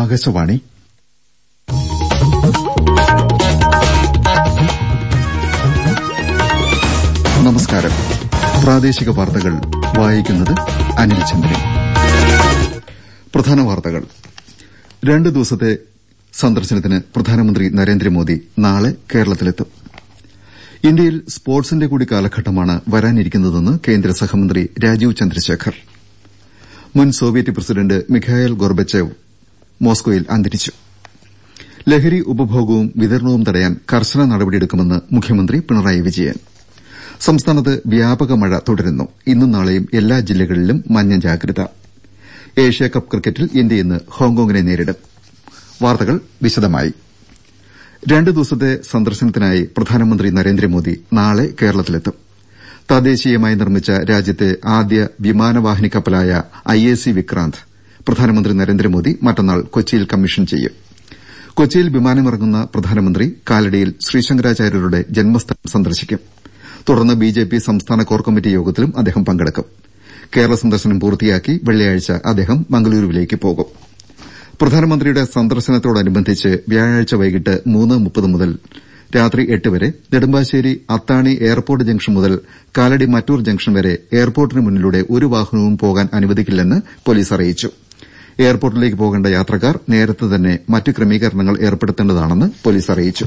ആകാശവാണി നമസ്കാരം പ്രാദേശിക വാർത്തകൾ വായിക്കുന്നത് അനിൽ ചന്ദ്രൻ പ്രധാന വാർത്തകൾ രണ്ട് ദിവസത്തെ സന്ദർശനത്തിന് പ്രധാനമന്ത്രി നരേന്ദ്രമോദി നാളെ കേരളത്തിലെത്തും ഇന്ത്യയിൽ സ്പോർട്സിന്റെ കൂടി കാലഘട്ടമാണ് വരാനിരിക്കുന്നതെന്ന് കേന്ദ്ര സഹമന്ത്രി രാജീവ് ചന്ദ്രശേഖർ മുൻ സോവിയറ്റ് പ്രസിഡന്റ് മിഖായൽ ഗോർബച്ചേവ് മോസ്കോയിൽ അന്തരിച്ചു ലഹരി ഉപഭോഗവും വിതരണവും തടയാൻ കർശന നടപടിയെടുക്കുമെന്ന് മുഖ്യമന്ത്രി പിണറായി വിജയൻ സംസ്ഥാനത്ത് വ്യാപക മഴ തുടരുന്നു ഇന്നും നാളെയും എല്ലാ ജില്ലകളിലും മഞ്ഞ ജാഗ്രത ഏഷ്യാകപ്പ് ക്രിക്കറ്റിൽ ഇന്ത്യ ഇന്ന് ഹോങ്കോങ്ങിനെ നേരിടും വാർത്തകൾ വിശദമായി രണ്ട് ദിവസത്തെ സന്ദർശനത്തിനായി പ്രധാനമന്ത്രി നരേന്ദ്രമോദി നാളെ കേരളത്തിലെത്തും തദ്ദേശീയമായി നിർമ്മിച്ച രാജ്യത്തെ ആദ്യ വിമാനവാഹിനി കപ്പലായ ഐഎസി വിക്രാന്ത് പ്രധാനമന്ത്രി നരേന്ദ്രമോദി മറ്റന്നാൾ കൊച്ചിയിൽ കമ്മീഷൻ ചെയ്യും കൊച്ചിയിൽ വിമാനമിറങ്ങുന്ന പ്രധാനമന്ത്രി കാലടിയിൽ ശ്രീശങ്കരാചാര്യരുടെ ജന്മസ്ഥലം സന്ദർശിക്കും തുടർന്ന് ബിജെപി സംസ്ഥാന കോർ കമ്മിറ്റി യോഗത്തിലും അദ്ദേഹം പങ്കെടുക്കും കേരള സന്ദർശനം പൂർത്തിയാക്കി വെള്ളിയാഴ്ച അദ്ദേഹം മംഗലൂരുവിലേക്ക് പോകും പ്രധാനമന്ത്രിയുടെ സന്ദർശനത്തോടനുബന്ധിച്ച് വ്യാഴാഴ്ച വൈകിട്ട് മൂന്ന് മുപ്പത് മുതൽ രാത്രി എട്ട് വരെ നെടുമ്പാശ്ശേരി അത്താണി എയർപോർട്ട് ജംഗ്ഷൻ മുതൽ കാലടി മറ്റൂർ ജംഗ്ഷൻ വരെ എയർപോർട്ടിന് മുന്നിലൂടെ ഒരു വാഹനവും പോകാൻ അനുവദിക്കില്ലെന്ന് പോലീസ് അറിയിച്ചു എയർപോർട്ടിലേക്ക് പോകേണ്ട യാത്രക്കാർ നേരത്തെ തന്നെ മറ്റ് ക്രമീകരണങ്ങൾ ഏർപ്പെടുത്തേണ്ടതാണെന്ന് പോലീസ് അറിയിച്ചു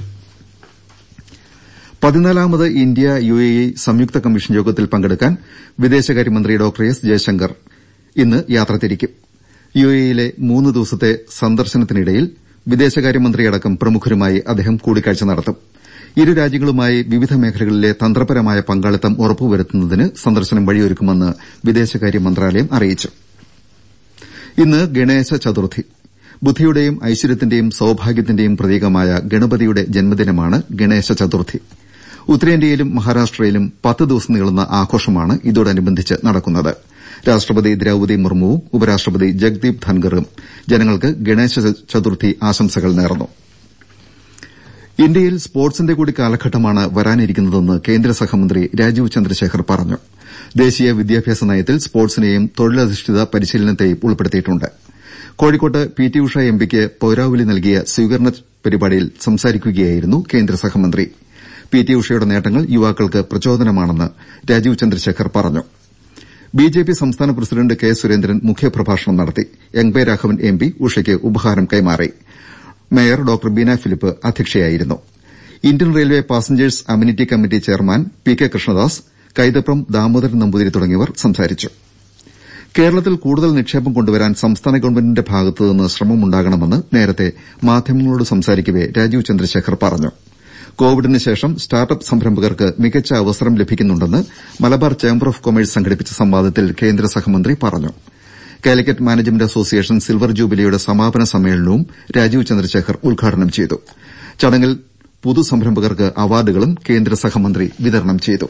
പതിനാലാമത് ഇന്ത്യ യുഎഇ സംയുക്ത കമ്മീഷൻ യോഗത്തിൽ പങ്കെടുക്കാൻ വിദേശകാര്യമന്ത്രി ഡോക്ടർ എസ് ജയശങ്കർ ഇന്ന് യാത്ര തിരിക്കും യുഎഇയിലെ മൂന്ന് ദിവസത്തെ സന്ദർശനത്തിനിടയിൽ വിദേശകാര്യമന്ത്രിയടക്കം പ്രമുഖരുമായി അദ്ദേഹം കൂടിക്കാഴ്ച നടത്തും ഇരു രാജ്യങ്ങളുമായി വിവിധ മേഖലകളിലെ തന്ത്രപരമായ പങ്കാളിത്തം ഉറപ്പുവരുത്തുന്നതിന് സന്ദർശനം വഴിയൊരുക്കുമെന്ന് വിദേശകാര്യ മന്ത്രാലയം അറിയിച്ചു ഇന്ന് ഗണേശ ചതുർത്ഥി ബുദ്ധിയുടെയും ഐശ്വര്യത്തിന്റെയും സൌഭാഗ്യത്തിന്റെയും പ്രതീകമായ ഗണപതിയുടെ ജന്മദിനമാണ് ഗണേശ ചതുർത്ഥി ഉത്തരേന്ത്യയിലും മഹാരാഷ്ട്രയിലും പത്ത് ദിവസം നീളുന്ന ആഘോഷമാണ് ഇതോടനുബന്ധിച്ച് നടക്കുന്നത് രാഷ്ട്രപതി ദ്രൌപതി മുർമുവും ഉപരാഷ്ട്രപതി ജഗ്ദീപ് ധൻഖറും ജനങ്ങൾക്ക് ഗണേശ ചതുർത്ഥി ആശംസകൾ നേർന്നു ഇന്ത്യയിൽ സ്പോർട്സിന്റെ കൂടി കാലഘട്ടമാണ് വരാനിരിക്കുന്നതെന്ന് കേന്ദ്ര സഹമന്ത്രി രാജീവ് ചന്ദ്രശേഖർ പറഞ്ഞു ദേശീയ വിദ്യാഭ്യാസ നയത്തിൽ സ്പോർട്സിനെയും തൊഴിലധിഷ്ഠിത പരിശീലനത്തെയും ഉൾപ്പെടുത്തിയിട്ടുണ്ട് കോഴിക്കോട്ട് പി ടി ഉഷ എംപിക്ക് പൌരാവലി നൽകിയ സ്വീകരണ പരിപാടിയിൽ സംസാരിക്കുകയായിരുന്നു കേന്ദ്ര സഹമന്ത്രി പി ടി ഉഷയുടെ നേട്ടങ്ങൾ യുവാക്കൾക്ക് പ്രചോദനമാണെന്ന് രാജീവ് ചന്ദ്രശേഖർ പറഞ്ഞു ബിജെപി സംസ്ഥാന പ്രസിഡന്റ് കെ സുരേന്ദ്രൻ മുഖ്യപ്രഭാഷണം നടത്തി എം കെ രാഘവൻ എംപി ഉഷയ്ക്ക് ഉപഹാരം കൈമാറി മേയർ ഡോക്ടർ ബീന ഫിലിപ്പ് അധ്യക്ഷയായിരുന്നു Indian railway passengers amenity committee chairman P K Krishnadas Kaithapram Damodaran Namboothiri തുടങ്ങിയവർ സംസാരിച്ചു കേരളത്തിൽ കൂടുതൽ നിക്ഷേപം കൊണ്ടുവരാൻ സംസ്ഥാന ഗവൺമെന്റിന്റെ ഭാഗത്തുനിന്ന് ശ്രമമുണ്ടാകണമെന്ന് നേരത്തെ മാധ്യമങ്ങളോട് സംസാരിക്കവെ രാജീവ് ചന്ദ്രശേഖർ പറഞ്ഞു കോവിഡിന് ശേഷം സ്റ്റാർട്ടപ്പ് സംരംഭകർക്ക് മികച്ച അവസരം ലഭിക്കുന്നുണ്ടെന്ന് മലബാർ ചേംബർ ഓഫ് കൊമേഴ്സ് സംഘടിപ്പിച്ച സംവാദത്തിൽ കേന്ദ്ര സഹമന്ത്രി പറഞ്ഞു കാലിക്കറ്റ് മാനേജ്മെന്റ് അസോസിയേഷൻ സിൽവർ ജൂബിലിയുടെ സമാപന സമ്മേളനവും രാജീവ് ചന്ദ്രശേഖർ ഉദ്ഘാടനം ചെയ്തു ചടങ്ങിൽ പുതുസംരംഭകർക്ക് അവാർഡുകളും കേന്ദ്ര സഹമന്ത്രി വിതരണം ചെയ്തു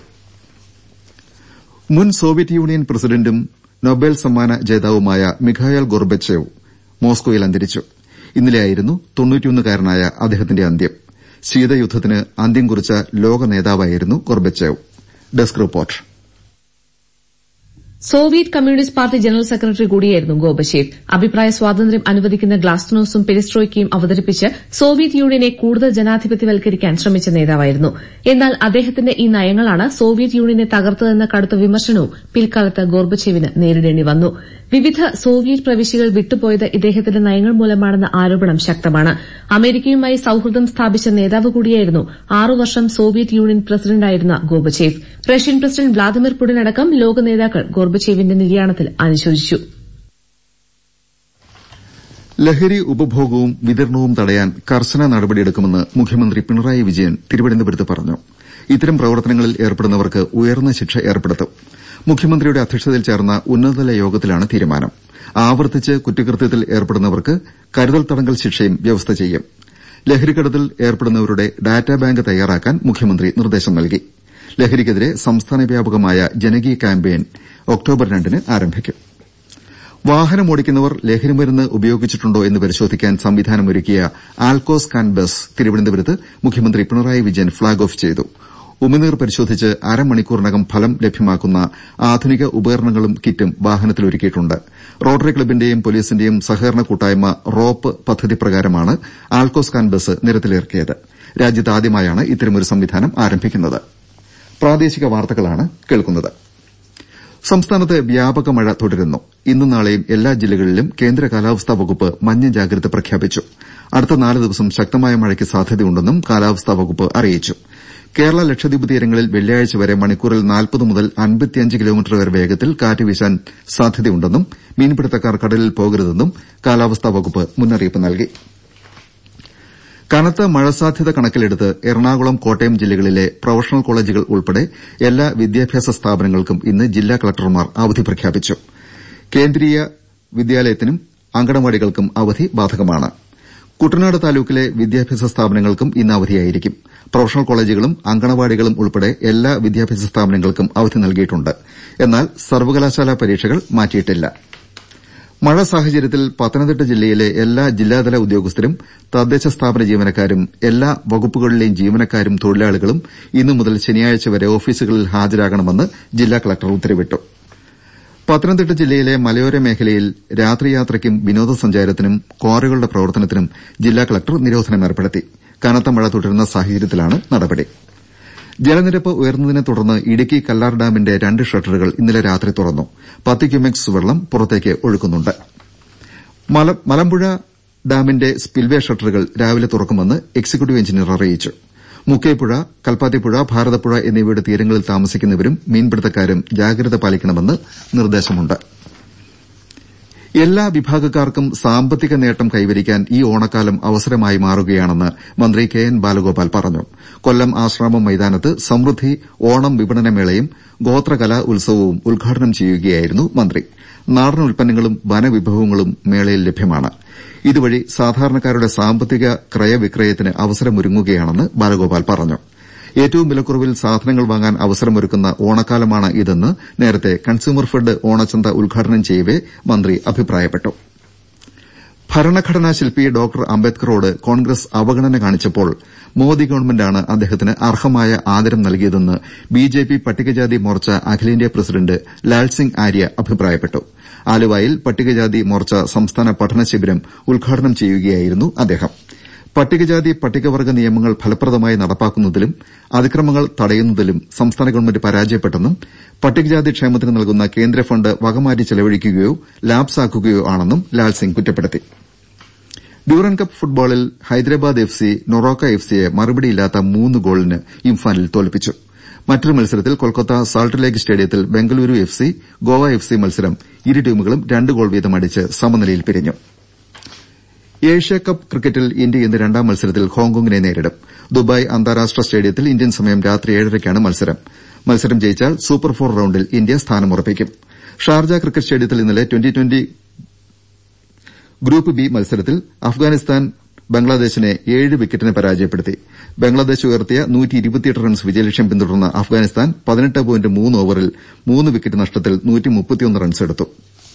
മുൻ സോവിയറ്റ് യൂണിയൻ പ്രസിഡന്റും നൊബേൽ സമ്മാന ജേതാവുമായ മിഖായൽ ഗോർബച്ചേവ് മോസ്കോയിൽ അന്തരിച്ചു ഇന്നലെയായിരുന്നു തൊണ്ണൂറ്റിയൊന്നുകാരനായ അദ്ദേഹത്തിന്റെ അന്ത്യം ശീതയുദ്ധത്തിന് അന്ത്യം കുറിച്ച ലോക നേതാവായിരുന്നു Gorbachev desk report Soviet communist party general secretary കൂടിയായിരുന്നു ഗോബശേവ് അഭിപ്രായ സ്വാതന്ത്ര്യം അനുവദിക്കുന്ന ഗ്ലാസ്നോസും പെരിസ്ട്രോയ്ക്കയും അവതരിപ്പിച്ച് സോവിയറ്റ് യൂണിയനെ കൂടുതൽ ജനാധിപത്യവൽക്കരിക്കാൻ ശ്രമിച്ച നേതാവായിരുന്നു എന്നാൽ അദ്ദേഹത്തിന്റെ ഈ നയങ്ങളാണ് സോവിയറ്റ് യൂണിയനെ തകർത്തതെന്ന കടുത്ത വിമർശനവും പിൽക്കാലത്ത് ഗോർബച്ചേവിന് നേരിടേണ്ടി വന്നു വിവിധ സോവിയറ്റ് പ്രവിശ്യകൾ വിട്ടുപോയത് ഇദ്ദേഹത്തിന്റെ നയങ്ങൾ മൂലമാണെന്ന ആരോപണം ശക്തമാണ് അമേരിക്കയുമായി സൌഹൃദം സ്ഥാപിച്ച നേതാവ് കൂടിയായിരുന്നു ആറു വർഷം സോവിയറ്റ് യൂണിയൻ പ്രസിഡന്റായിരുന്ന Gorbachev Russian president Vladimir Putin അടക്കം ലോക നേതാക്കൾ ഗോർബച്ചേവിന്റെ നിര്യാണത്തിൽ അനുശോചിച്ചു ലഹരി ഉപഭോഗവും വിതരണവും തടയാൻ കർശന നടപടിയെടുക്കുമെന്ന് മുഖ്യമന്ത്രി പിണറായി വിജയൻ തിരുവനന്തപുരത്ത് പറഞ്ഞു ഇത്തരം പ്രവർത്തനങ്ങളിൽ ഏർപ്പെടുന്നവർക്ക് ഉയർന്ന ശിക്ഷ ഏർപ്പെടുത്തും മുഖ്യമന്ത്രിയുടെ അധ്യക്ഷതയിൽ ചേർന്ന ഉന്നതതല യോഗത്തിലാണ് തീരുമാനം ആവർത്തിച്ച് കുറ്റകൃത്യത്തിൽ ഏർപ്പെടുന്നവർക്ക് കരുതൽ തടങ്കൽ ശിക്ഷയും വ്യവസ്ഥ ചെയ്യും ലഹരിക്കടത്തിൽ ഏർപ്പെടുന്നവരുടെ ഡാറ്റാ ബാങ്ക് തയ്യാറാക്കാൻ മുഖ്യമന്ത്രി നിർദ്ദേശം നൽകി ലഹരിക്കെതിരെ സംസ്ഥാന വ്യാപകമായ ജനകീയ ക്യാമ്പയിൻ ഒക്ടോബർ രണ്ടിന് ആരംഭിക്കും വാഹനമോടിക്കുന്നവർ ലഹരിമരുന്ന് ഉപയോഗിച്ചിട്ടുണ്ടോ എന്ന് പരിശോധിക്കാൻ സംവിധാനമൊരുക്കിയ ആൽക്കോ സ്കാൻ ബസ് തിരുവനന്തപുരത്ത് മുഖ്യമന്ത്രി പിണറായി വിജയൻ ഫ്ളാഗ് ഓഫ് ചെയ്തു ഉമിനീർ പരിശോധിച്ച് അരമണിക്കൂറിനകം ഫലം ലഭ്യമാക്കുന്ന ആധുനിക ഉപകരണങ്ങളും കിറ്റും വാഹനത്തിലൊരുക്കിയിട്ടുണ്ട് റോട്ടറി ക്ലബിന്റെയും പൊലീസിന്റെയും സഹകരണ കൂട്ടായ്മ റോപ്പ് പദ്ധതി പ്രകാരമാണ് ആൾക്കോസ്കാൻ ബസ് നിരത്തിലിറക്കിയത് രാജ്യത്ത് ആദ്യമായാണ് ഇത്തരമൊരു സംവിധാനം ആരംഭിക്കുന്നത് സംസ്ഥാനത്ത് വ്യാപക മഴ തുടരുന്നു ഇന്നും നാളെയും എല്ലാ ജില്ലകളിലും കേന്ദ്ര കാലാവസ്ഥാ വകുപ്പ് മഞ്ഞ ജാഗ്രത പ്രഖ്യാപിച്ചു അടുത്ത നാല് ദിവസം ശക്തമായ മഴയ്ക്ക് സാധ്യതയുണ്ടെന്നും കാലാവസ്ഥാ വകുപ്പ് അറിയിച്ചു കേരള ലക്ഷദ്വീപ് തീരങ്ങളിൽ വെള്ളിയാഴ്ച വരെ മണിക്കൂറിൽ നാൽപ്പത് മുതൽ അൻപത്തിയഞ്ച് കിലോമീറ്റർ വരെ വേഗത്തിൽ കാറ്റ് വീശാൻ സാധ്യതയുണ്ടെന്നും മീൻപിടുത്തക്കാർ കടലിൽ പോകരുതെന്നും കാലാവസ്ഥാ വകുപ്പ് മുന്നറിയിപ്പ് നൽകി കനത്ത മഴ സാധ്യത കണക്കിലെടുത്ത് എറണാകുളം കോട്ടയം ജില്ലകളിലെ പ്രൊഫഷണൽ കോളേജുകൾ ഉൾപ്പെടെ എല്ലാ വിദ്യാഭ്യാസ സ്ഥാപനങ്ങൾക്കും ഇന്ന് ജില്ലാ കളക്ടർമാർ അവധി പ്രഖ്യാപിച്ചു കേന്ദ്രീയ വിദ്യാലയത്തിനും അങ്കണവാടികൾക്കും അവധി ബാധകമാണ് കുട്ടനാട് താലൂക്കിലെ വിദ്യാഭ്യാസ സ്ഥാപനങ്ങൾക്കും ഇന്ന് അവധിയായിരിക്കും പ്രൊഫഷണൽ കോളേജുകളും അങ്കണവാടികളും ഉൾപ്പെടെ എല്ലാ വിദ്യാഭ്യാസ സ്ഥാപനങ്ങൾക്കും അവധി നൽകിയിട്ടുണ്ട് എന്നാൽ സർവകലാശാലാ പരീക്ഷകൾ മാറ്റിയിട്ടില്ല മഴ സാഹചര്യത്തിൽ പത്തനംതിട്ട ജില്ലയിലെ എല്ലാ ജില്ലാതല ഉദ്യോഗസ്ഥരും തദ്ദേശ സ്ഥാപന ജീവനക്കാരും എല്ലാ വകുപ്പുകളിലെയും ജീവനക്കാരും തൊഴിലാളികളും ഇന്നു മുതൽ ശനിയാഴ്ച വരെ ഓഫീസുകളിൽ ഹാജരാകണമെന്ന് ജില്ലാ കളക്ടർ ഉത്തരവിട്ടു പത്തനംതിട്ട ജില്ലയിലെ മലയോര മേഖലയിൽ രാത്രിയാത്രയ്ക്കും വിനോദസഞ്ചാരത്തിനും ക്വാറികളുടെ പ്രവർത്തനത്തിനും ജില്ലാ കളക്ടർ നിരോധനം ഏർപ്പെടുത്തി കനത്ത മഴ തുടരുന്ന സാഹചര്യത്തിലാണ് നടപടി ജലനിരപ്പ് ഉയർന്നതിനെ തുടർന്ന് ഇടുക്കി കല്ലാർ ഡാമിന്റെ രണ്ട് ഷട്ടറുകൾ ഇന്നലെ രാത്രി തുറന്നു പത്ത് ക്യുമെക്സ് വെള്ളം പുറത്തേക്ക് ഒഴുക്കുന്നുണ്ട് മലമ്പുഴ ഡാമിന്റെ സ്പിൽവേ ഷട്ടറുകൾ രാവിലെ തുറക്കുമെന്ന് എക്സിക്യൂട്ടീവ് എഞ്ചിനീയർ അറിയിച്ചു മുക്കേപ്പുഴ കൽപ്പാത്തിപ്പുഴ ഭാരതപ്പുഴ എന്നിവയുടെ തീരങ്ങളിൽ താമസിക്കുന്നവരും മീൻപിടുത്തക്കാരും ജാഗ്രത പാലിക്കണമെന്ന് നിർദ്ദേശമുണ്ട് എല്ലാ വിഭാഗക്കാർക്കും സാമ്പത്തിക നേട്ടം കൈവരിക്കാൻ ഈ ഓണക്കാലം അവസരമായി മാറുകയാണെന്ന് മന്ത്രി കെ എൻ ബാലഗോപാൽ പറഞ്ഞു കൊല്ലം ആശ്രാമം മൈതാനത്ത് സമൃദ്ധി ഓണം വിപണന മേളയും ഗോത്രകലാ ഉത്സവവും ഉദ്ഘാടനം ചെയ്യുകയായിരുന്നു മന്ത്രി നാടൻ ഉൽപ്പന്നങ്ങളും വനവിഭവങ്ങളും മേളയിൽ ലഭ്യമാണ് ഇതുവഴി സാധാരണക്കാരുടെ സാമ്പത്തിക ക്രയവിക്രയത്തിന് അവസരമൊരുങ്ങുകയാണെന്ന് ബാലഗോപാൽ പറഞ്ഞു ഏറ്റവും വിലക്കുറവിൽ സാധനങ്ങൾ വാങ്ങാൻ അവസരമൊരുക്കുന്ന ഓണക്കാലമാണ് ഇതെന്ന് നേരത്തെ കൺസ്യൂമർ ഫെഡ് ഓണച്ചന്ത ഉദ്ഘാടനം ചെയ്യവെ മന്ത്രി അഭിപ്രായപ്പെട്ടു ഭരണഘടനാ ശില്പി ഡോക്ടർ അംബേദ്കറോട് കോൺഗ്രസ് അവഗണന കാണിച്ചപ്പോൾ മോദി ഗവൺമെന്റാണ് അദ്ദേഹത്തിന് അർഹമായ ആദരം നൽകിയതെന്ന് ബിജെപി പട്ടികജാതി മോർച്ച അഖിലേന്ത്യാ പ്രസിഡന്റ് ലാൽസിംഗ് ആര്യ അഭിപ്രായപ്പെട്ടു ആലുവായിൽ പട്ടികജാതി മോർച്ച സംസ്ഥാന പഠന ശിബിരം ഉദ്ഘാടനം ചെയ്യുകയായിരുന്നു അദ്ദേഹം പട്ടികജാതി പട്ടികവർഗ്ഗ നിയമങ്ങൾ ഫലപ്രദമായി നടപ്പാക്കുന്നതിലും അതിക്രമങ്ങൾ തടയുന്നതിലും സംസ്ഥാന ഗവൺമെന്റ് പരാജയപ്പെട്ടെന്നും പട്ടികജാതി ക്ഷേമത്തിന് നൽകുന്ന കേന്ദ്ര ഫണ്ട് വകമാറ്റി ചെലവഴിക്കുകയോ ലാപ്സാക്കുകയോ ആണെന്നും ലാൽസിംഗ് കുറ്റപ്പെടുത്തി ഡ്യൂറൻ കപ്പ് ഫുട്ബോളിൽ Hyderabad F C NEROCA F സിയെ മറുപടിയില്ലാത്ത മൂന്ന് ഗോളിന് ഇംഫാനിൽ തോൽപ്പിച്ചു മറ്റൊരു മത്സരത്തിൽ കൊൽക്കത്ത സാൾട്ട് ലേക്ക് സ്റ്റേഡിയത്തിൽ Bengaluru F C Goa F C മത്സരം ഇരു ടീമുകളും രണ്ട് ഗോൾ വീതം അടിച്ച് സമനിലയിൽ പിരിഞ്ഞു ഏഷ്യാകപ്പ് ക്രിക്കറ്റിൽ ഇന്ത്യ ഇന്ന് രണ്ടാം മത്സരത്തിൽ ഹോങ്കോങ്ങിനെ നേരിടും ദുബായ് അന്താരാഷ്ട്ര സ്റ്റേഡിയത്തിൽ ഇന്ത്യൻ സമയം രാത്രി ഏഴരയ്ക്കാണ് മത്സരം മത്സരം ജയിച്ചാൽ സൂപ്പർ ഫോർ റൌണ്ടിൽ ഇന്ത്യ സ്ഥാനമുറപ്പിക്കും ഷാർജ ക്രിക്കറ്റ് സ്റ്റേഡിയത്തിൽ ഇന്നലെ ട്വന്റി ട്വന്റി ഗ്രൂപ്പ് ബി മത്സരത്തിൽ അഫ്ഗാനിസ്ഥാൻ ബംഗ്ലാദേശിനെ ഏഴ് വിക്കറ്റിന് പരാജയപ്പെടുത്തി ബംഗ്ലാദേശ് ഉയർത്തിയ റൺസ് വിജയലക്ഷ്യം പിന്തുടർന്ന അഫ്ഗാനിസ്ഥാൻ പതിനെട്ട് പോയിന്റ് മൂന്ന് ഓവറിൽ മൂന്ന് വിക്കറ്റ് നഷ്ടത്തിൽ റൺസെടുത്തു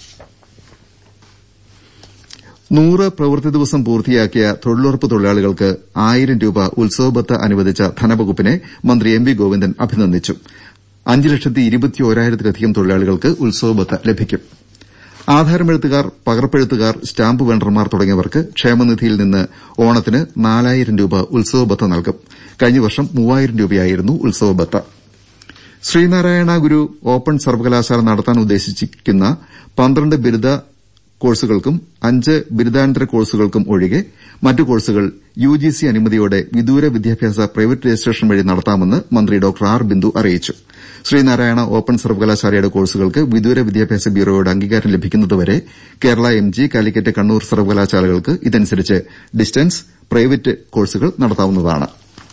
നൂറ് പ്രവൃത്തി ദിവസം പൂർത്തിയാക്കിയ തൊഴിലുറപ്പ് തൊഴിലാളികൾക്ക് ആയിരം രൂപ ഉത്സവബത്ത അനുവദിച്ച ധനവകുപ്പിനെ മന്ത്രി എം വി ഗോവിന്ദൻ അഭിനന്ദിച്ചു അഞ്ച് ലക്ഷത്തി ഇരുപത്തിയോരായിരത്തിലധികം തൊഴിലാളികൾക്ക് ഉത്സവബത്ത ലഭിക്കും ആധാരമെഴുത്തുകാർ പകർപ്പെഴുത്തുകാർ സ്റ്റാമ്പ് വെണ്ടർമാർ തുടങ്ങിയവർക്ക് ക്ഷേമനിധിയിൽ നിന്ന് ഓണത്തിന് നാലായിരം രൂപ ഉത്സവബത്ത നൽകും കഴിഞ്ഞ വർഷം മൂവായിരം രൂപയായിരുന്നു ഉത്സവബത്ത ശ്രീനാരായണ ഗുരു ഓപ്പൺ സർവകലാശാല നടത്താൻ ഉദ്ദേശിക്കുന്ന പന്ത്രണ്ട് ബിരുദ കോഴ്സുകൾക്കും അഞ്ച് ബിരുദാനന്തര കോഴ്സുകൾക്കും ഒഴികെ മറ്റ് കോഴ്സുകൾ യുജിസി അനുമതിയോടെ വിദൂര വിദ്യാഭ്യാസ പ്രൈവറ്റ് രജിസ്ട്രേഷൻ വഴി നടത്താമെന്ന് മന്ത്രി ഡോക്ടർ ആർ ബിന്ദു അറിയിച്ചു ശ്രീനാരായണ ഓപ്പൺ സർവകലാശാലയുടെ കോഴ്സുകൾക്ക് വിദൂര വിദ്യാഭ്യാസ ബ്യൂറോയുടെ അംഗീകാരം ലഭിക്കുന്നതുവരെ കേരള എം ജി കാലിക്കറ്റ് കണ്ണൂർ സർവകലാശാലകൾക്ക് ഇതനുസരിച്ച് ഡിസ്റ്റൻസ് പ്രൈവറ്റ് കോഴ്സുകൾ നടത്താവുന്നതാണ്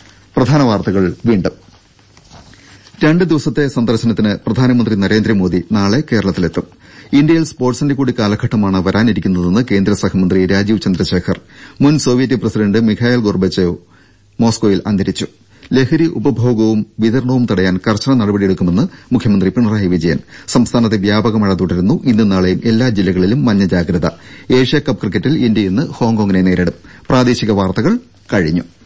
രണ്ട് ദിവസത്തെ സന്ദർശനത്തിന് പ്രധാനമന്ത്രി നരേന്ദ്രമോദി നാളെ കേരളത്തിലെത്തും ഇന്ത്യയിൽ സ്പോർട്സിന്റെ കൂടി കാലഘട്ടമാണ് വരാനിരിക്കുന്നതെന്ന് കേന്ദ്ര സഹമന്ത്രി രാജീവ് ചന്ദ്രശേഖർ മുൻ സോവിയറ്റ് പ്രസിഡന്റ് മിഖായൽ ഗോർബച്ചേവ് മോസ്കോയിൽ അന്തരിച്ചു ലഹരി ഉപഭോഗവും വിതരണവും തടയാൻ കർശന നടപടിയെടുക്കുമെന്ന് മുഖ്യമന്ത്രി പിണറായി വിജയൻ സംസ്ഥാനത്ത് വ്യാപക മഴ തുടരുന്നു ഇന്നും നാളെയും എല്ലാ ജില്ലകളിലും മഞ്ഞ ജാഗ്രത ഏഷ്യാകപ്പ് ക്രിക്കറ്റിൽ ഇന്ത്യ ഇന്ന് ഹോങ്കോങ്ങിനെ നേരിടും